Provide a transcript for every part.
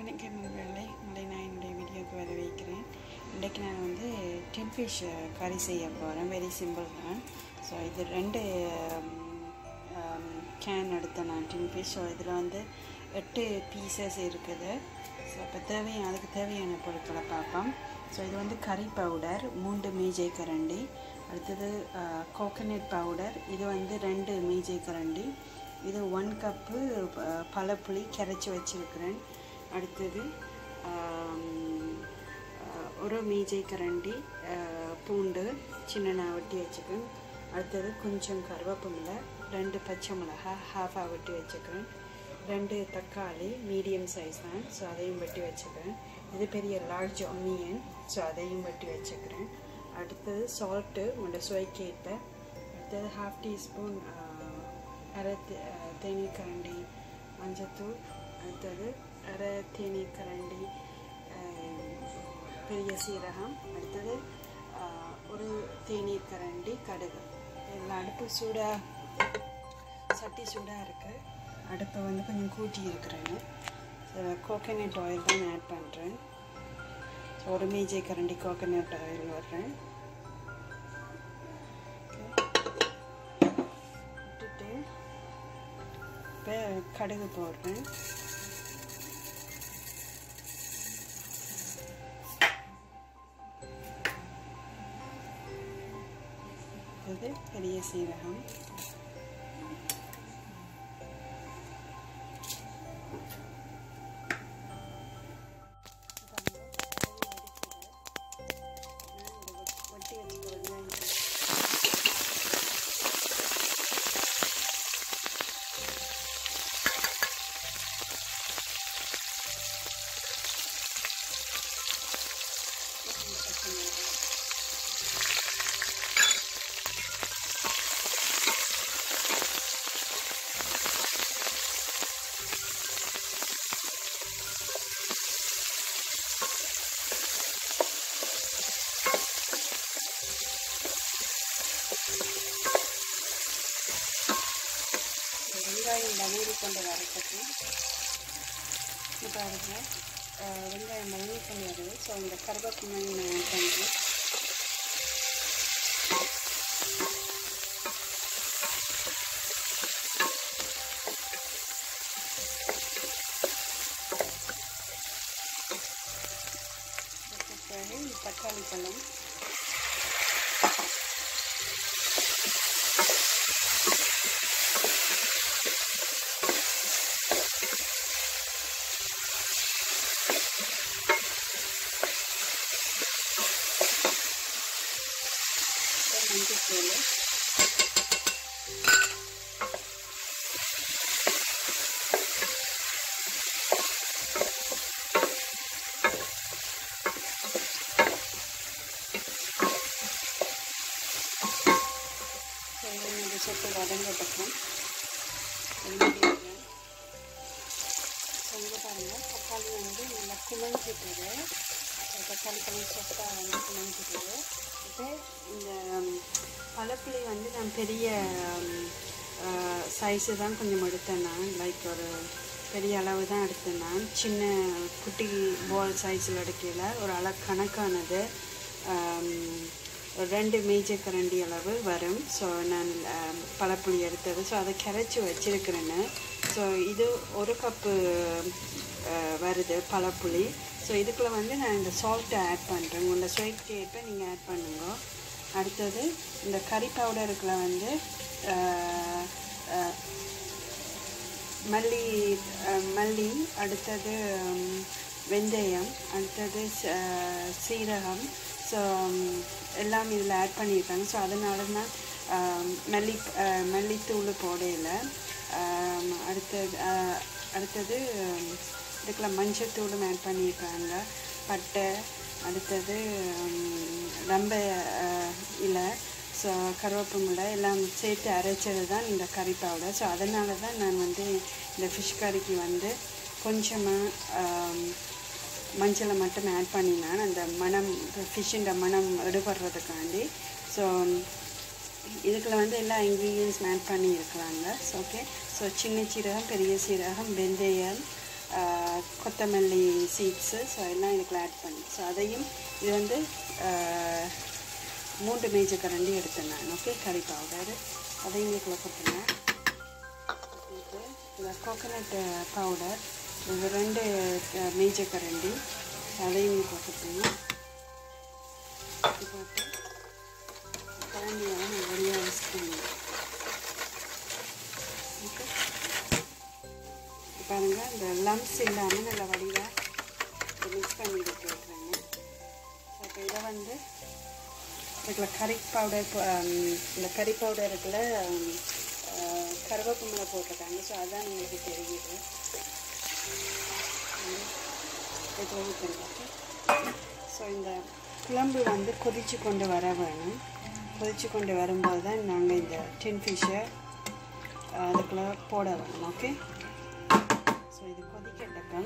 வணக்கம் நண்பர்களே உங்களை நான் என்னுடைய வீடியோக்கு வர வைக்கிறேன் இன்றைக்கு நான் வந்து டென் ஃபிஷ் கறி செய்ய போகிறேன் வெரி சிம்பிள் தான் ஸோ இது ரெண்டு கேன் எடுத்தேன் நான் டென் ஃபிஷ் ஸோ இதில் வந்து எட்டு பீசஸ் இருக்குது ஸோ இப்போ தேவையான அதுக்கு தேவையான பொருட்களை பார்ப்போம் ஸோ இது வந்து கறி பவுடர் மூன்று மீஜை கரண்டி அடுத்தது கோகனட் பவுடர் இது வந்து ரெண்டு மீஜை கரண்டி இது ஒன் கப்பு பழப்புளி கரைச்சி வச்சுருக்கிறேன் அடுத்தது ஒரு மீஜை கரண்டி பூண்டு சின்ன வெட்டி வச்சுக்கிறேன் அடுத்தது கொஞ்சம் கருவேப்பிலை ரெண்டு பச்சை மிளகா ஹாஃபாக வெட்டி வச்சுக்கிறேன் ரெண்டு தக்காளி மீடியம் சைஸ் தான் ஸோ அதையும் வெட்டி வச்சுக்கிறேன் இது பெரிய லார்ஜ் ஒனியன் ஸோ அதையும் வெட்டி வச்சுக்கிறேன் அடுத்தது சால்ட்டு உங்களோட சுவைக்கேற்ப அடுத்தது ஹாஃப் டீஸ்பூன் அரை தேநீர் கரண்டி மஞ்சத்தூள் அடுத்தது அரை தேநீர் கரண்டி பெரிய சீரகம் அடுத்தது ஒரு தேநீர் கரண்டி கடுகு எல்லாம் அடுப்பு சூடாக சட்டி சூடாக இருக்குது அடுப்பை வந்து கொஞ்சம் கூட்டி இருக்கிறேன்னு கோகனட் ஆயில் தான் ஆட் பண்ணுறேன் ஒரு மீஜை கரண்டி கோகனட் ஆயில் வர்றேன் விட்டுட்டு இப்போ கடுகு போடுறேன் இது பெரிய சீரகம் ஒட்டி எடுத்து வெங்காயம் வெங்காயம் வதங்கி கொண்டு வரத்துக்கு இப்போ பாருங்க வெங்காயம் வதங்கி கொண்டு வருது ஸோ இந்த கருவேப்பிலை நான் ஆட் பண்ணுறேன் பிறகு தக்காளி பழம் மஞ்சத்தூள் இந்த சொட்டு வதங்கப்பட்டோம் செஞ்சு பாருங்கள் தக்காளி வந்து நல்லா குழஞ்சிட்டுது தக்காளி பழம் சொத்தாக வந்து குழஞ்சிட்டுது இப்போ இந்த பழப்புளி வந்து நான் பெரிய சைஸு தான் கொஞ்சம் எடுத்தேன் நான் லைக் ஒரு பெரிய அளவு தான் எடுத்தேன் நான் சின்ன குட்டி பால் சைஸில் எடுக்கல ஒரு அளவு கணக்கானது ரெண்டு மேஜர் கரண்டி அளவு வரும் ஸோ நான் பழப்புளி எடுத்தது ஸோ அதை கரைச்சி வச்சுருக்கிறேன்னு ஸோ இது ஒரு கப்பு வருது பழப்புளி ஸோ இதுக்குள்ளே வந்து நான் இந்த சால்ட்டை ஆட் பண்ணுறேன் உங்களோட ஸ்வீட்க்கு ஏற்ப நீங்கள் ஆட் பண்ணுங்க அடுத்தது இந்த கறி பவுடருக்குள்ள வந்து மல்லி மல்லி அடுத்தது வெந்தயம் அடுத்தது சீரகம் ஸோ எல்லாம் இதில் ஆட் பண்ணியிருக்காங்க ஸோ அதனால தான் மல்லி மல்லித்தூள் போடையில் அடுத்தது அடுத்தது இதுக்குள்ள மஞ்சத்தூளும் ஆட் பண்ணியிருக்காங்க பட்டை அடுத்தது ரொம்ப இலை ஸோ கருவேப்பமில்லை எல்லாம் சேர்த்து அரைச்சது தான் இந்த கறி பவுடர் ஸோ அதனால தான் நான் வந்து இந்த ஃபிஷ் கறிக்கு வந்து கொஞ்சமாக மஞ்சளை மட்டும் ஆட் பண்ணினேன் அந்த மனம் ஃபிஷ்ஷுன்ற மனம் எடுபடுறதுக்காண்டி ஸோ இதுக்குள்ள வந்து எல்லா இன்க்ரீடியன்ஸ் ஆட் பண்ணி இருக்கிறாங்க ஸோ ஓகே ஸோ சின்ன சீரகம் பெரிய சீரகம் வெந்தயம் ஆஹ், கொத்தமல்லி சீட்ஸு ஸோ எல்லாம் இதுக்குள்ள ஆட் பண்ணி ஸோ அதையும் இது வந்து ஆஹ், மூன்று மேஜர் கரண்டி எடுத்தேன் நான் ஓகே கறி பவுடர் அதையும் இதுக்குள்ள கொட்டினேன் இது இந்த கோகனட் பவுடர் இது ரெண்டு மேஜர் கரண்டி அதையும் இதுக்குள்ள கொட்டினேன் இது போட்டு கரண்டியை நான் வழியாக மிக்ஸ் பண்ணேன் ஓகே பாருங்க இந்த லம்ஸ் இல்லாமல் நல்ல வடிவாக மிக்ஸ் பண்ணி விட்டு வைக்கிறேங்க அப்போ இதை வந்து இதில் கறி பவுடர் இந்த கறி பவுடருக்குள்ள கருவேப்பமில் போட்டிருக்காங்க ஸோ அதான் உங்களுக்கு தெரியுது இதில் ஊற்றுங்க ஸோ இந்த குழம்பு வந்து கொதிச்சு கொண்டு வர வேணும் கொதிச்சு கொண்டு வரும்போது தான் நாங்கள் இந்த டின் ஃபிஷ்ஷை அதுக்குள்ளே போட வேணும் ஓகே ஸோ இது கொதிக்கட்டக்கம்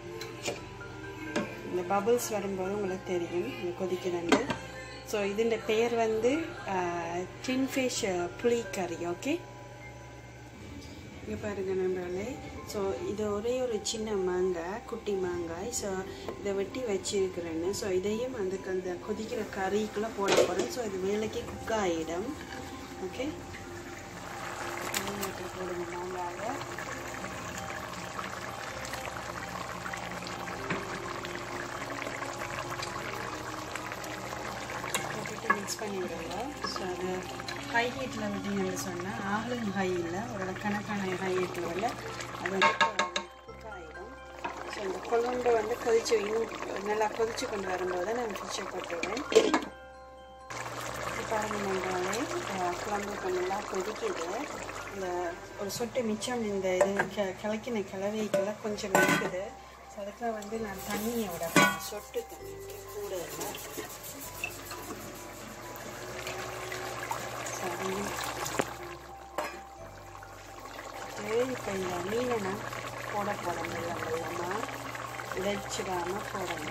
இந்த பபிள்ஸ் வரும்போது உங்களுக்கு தெரியும் இது கொதிக்குதுண்டு ஸோ ഇതിൻ്റെ பெயர் வந்து டின் ஃபிஷ் புளி கறி ஓகே இங்கே பாருங்க நண்பர்களே ஸோ இது ஒரே ஒரு சின்ன மாங்காய் குட்டி மாங்காய் ஸோ இதை வெட்டி வச்சிருக்கிறேன்னு ஸோ இதையும் அந்த அந்த கொதிக்கிற கறிக்குள்ளே போட போகிறேன் ஸோ இது வேலைக்கு குக் ஆகிடும் ஓகே போடுங்க மாங்காயை போட்டுட்டு மிக்ஸ் பண்ணி விடுங்க ஸோ அது ஹை ஹீட்டில் விட்டீங்கன்னு சொன்னால் ஆகலும் ஹை இல்லை ஒரு கணக்கான ஹை ஹீட்டில் இல்லை அது வந்து குக் ஆகிடும் ஸோ இந்த கொழுண்டு வந்து கொதிச்சு இன்னும் நல்லா கொதிச்சு கொண்டு வரும்போது நான் ஃபிஷ்ஷை போட்டுடுவேன் பாருங்க நண்பர்களே குழம்பு இப்போ நல்லா கொதிக்குது இந்த ஒரு சொட்டு மிச்சம் இந்த இது கி கிளக்கின கிளவிக்கெல்லாம் கொஞ்சம் இருக்குது ஸோ அதுக்காக வந்து நான் தண்ணியை விட சொட்டு தண்ணி கூட இல்லை சரி இப்போ இந்த மீனை நான் போட போகிறேன் வெள்ளம் வெள்ளமாக உடைச்சிடாமல் போடுங்க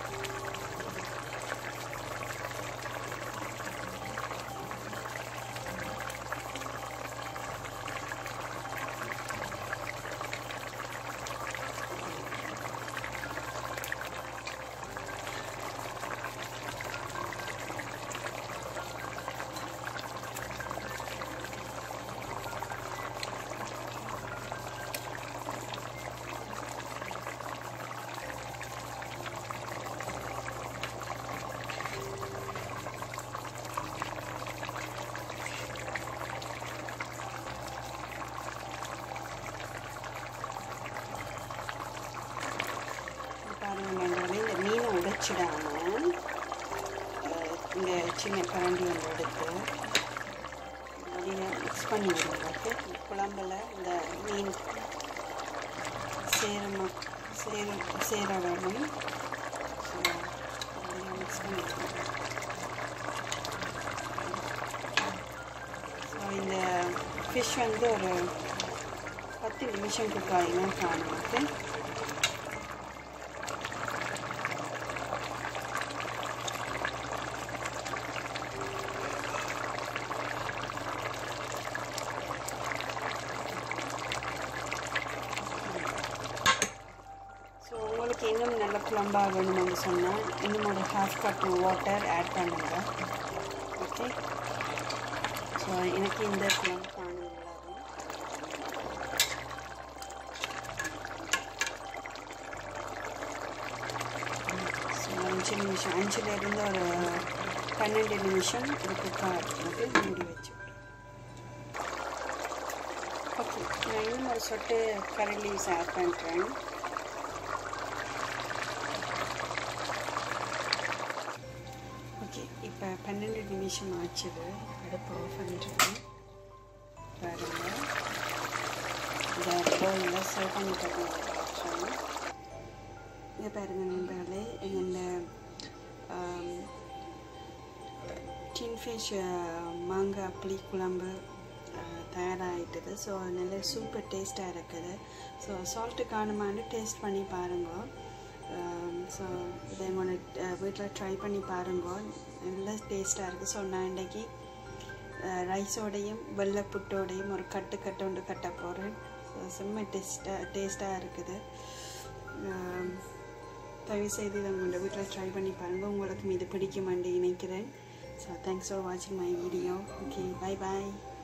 பாருங்க நண்பர்களே இந்த மீனை உடைச்சிடாமல் இந்த சின்ன கரண்டி ஒன்று எடுத்து அப்படியே மிக்ஸ் பண்ணி விடுங்க ஓகே இந்த குழம்புல இந்த மீன் சேரணும் சேர சேர வேணும் ஸோ அப்படியே மிக்ஸ் பண்ணி விடுங்க ஸோ இந்த ஃபிஷ் வந்து ஒரு பத்து நிமிஷம் குக் ஆகினா காணும் ஓகே ஸோ உங்களுக்கு இன்னும் நல்ல குழம்பாக வேணும்னு சொன்னால் இன்னும் ஒரு ஹாஃப் கப் வாட்டர் ஆட் பண்ணுங்க ஓகே ஸோ எனக்கு இந்த குழம்பு காணும் ஸோ அஞ்சு நிமிஷம் அஞ்சுலேருந்து ஒரு பன்னெண்டு நிமிஷம் இது குக்காக இருக்கிறது மூடி வச்சு ஓகே நான் இன்னும் ஒரு சொட்டு கரண்ட் லீவ்ஸ் ஆட் பண்ணுறேன் ஓகே இப்போ பன்னெண்டு நிமிஷம் ஆச்சுது அடுப்பு ஆஃப் பண்ணிட்டுருக்கேன் பாருங்க இந்த பவுலில் சர்வ் பண்ணி தரணும் இங்கே பாருங்க நண்பர்களே எங்கள் டின் ஃபிஷ் மாங்காய் புளி குழம்பு தயாராகிட்டுது ஸோ நல்ல சூப்பர் டேஸ்ட்டாக இருக்குது ஸோ சால்ட்டு காணுமான்னு டேஸ்ட் பண்ணி பாருங்க ஸோ இதை எங்களோட வீட்டில் ட்ரை பண்ணி பாருங்க நல்ல டேஸ்ட்டாக இருக்குது ஸோ நான் இன்றைக்கி ரைஸோடையும் வெள்ளை புட்டோடையும் ஒரு கட்டு கட்டு ஒன்று கட்ட போகிறேன் ஸோ செம்ம டேஸ்ட்டாக டேஸ்ட்டாக இருக்குது தயவுசெய்து இதை உங்களோட வீட்டில் ட்ரை பண்ணி பாருங்கள் உங்களுக்கும் இது பிடிக்குமான்னு நினைக்கிறேன் ஸோ தேங்க்ஸ் ஃபார் வாட்சிங் my video okay bye bye